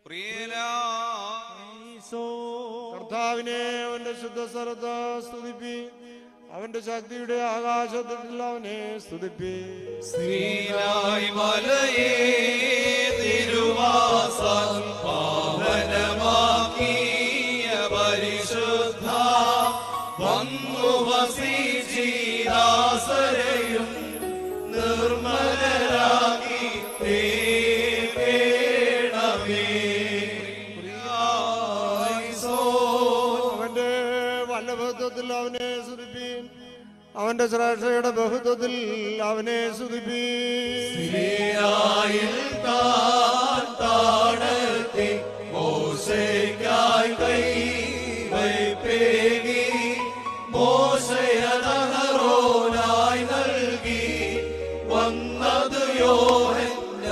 കർത്താവിനെ അവന്റെ ശുദ്ധസ്ഥലത്ത് സ്തുതിപ്പി അവന്റെ ശക്തിയുടെ ആകാശത്തിൽ അവനെ സ്തുതിപ്പി ശ്രീനായി മലയേ തിരുവാസം പാവനമാക്കിയ പരിശുദ്ധ വന്നു വസിച്ചിദാസരെയും നിർമ്മലരാക്കി തീർക്കേണമേ. അവന്റെ വല്ലഭത്വത്തിൽ അവനെ സ്തുതിപ്പീൻ അവന്റെ ശ്രേഷ്ഠയുടെ ബഹുത്വത്തിൽ അവനെ സ്തുതിപ്പീൻ ശ്രീയായിൽ താൻ താണത്തി മോശയ്ക്കായി കൈ വൈപ്പേകി മോശയനഹറോനായി നൽകി വന്നത് യോഹൻ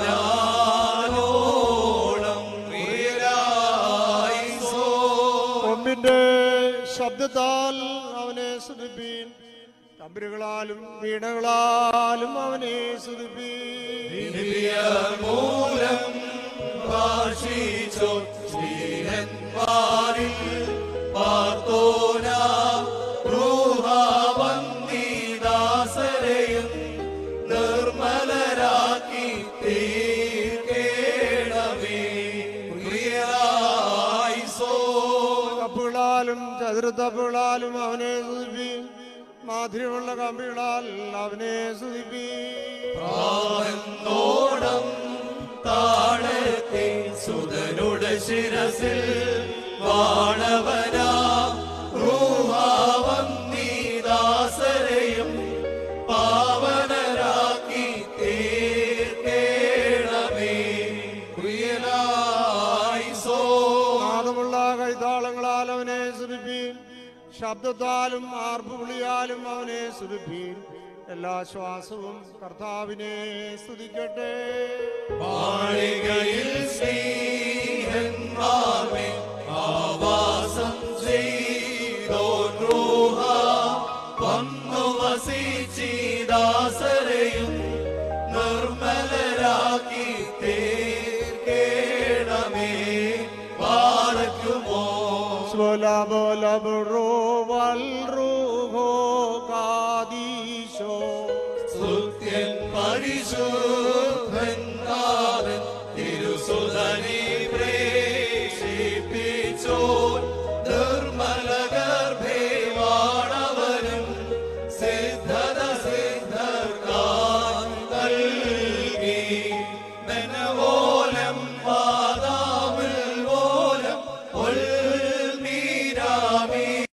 ഞാനോളം പ്രിയരായി സോ കൊമ്പിന്റെ ശബ്ദത്താൽ അവനെ സ്തുതിപ്പീൻ തമ്പുരുകളാലും വീണകളാലും അവനെ സ്തുതിപ്പീൻ മൂലം ഭാഷിച്ചോ സ്ത്രീഹന്മാരിൽ പാർത്തോന ദാസരെയും നിർമ്മലരാക്കി തീർക്കേണമേ പ്രിയരായി സോ കപ്പുകളാലും ചതുരത്തപ്പുകളാലും അവനെ സ്തുതിപ്പീൻ മാധുര്യമുള്ള കമ്പികളാൽ അവനെ സ്തുതിപ്പീൻ നോടം താഴത്തെ സുതനുടെ ശിരസിൽ വാണവന ദാസരെയും പാവനരാക്കി തീർക്കേണമേ പ്രിയനായി സോ നാദമുള്ള കൈതാളങ്ങളാൽ അവനെ സ്തുതിപ്പീൻ ശബ്ദത്താലും ആർപ്പുവിളിയാലും അവനെ സ്തുതിപ്പീൻ എല്ലാ ശ്വാസവും കർത്താവിനെ സ്തുതിക്കട്ടെ മാളികയിൽ സ്നേഹന്മാർമേ ആവാസം ചെയ്തോൻറൂഹ വന്നു വസിച്ചിദാസരെയും നിർമ്മലരാക്കി തീർക്കേണമേ പാലക്കുമോ സ്വല ബോല ബുറോ വൽ റൂഹോ കാദീശോ സ്തുത്യൻ പരിശുദ്ധൻ നാഥൻ തിരുസുതനെ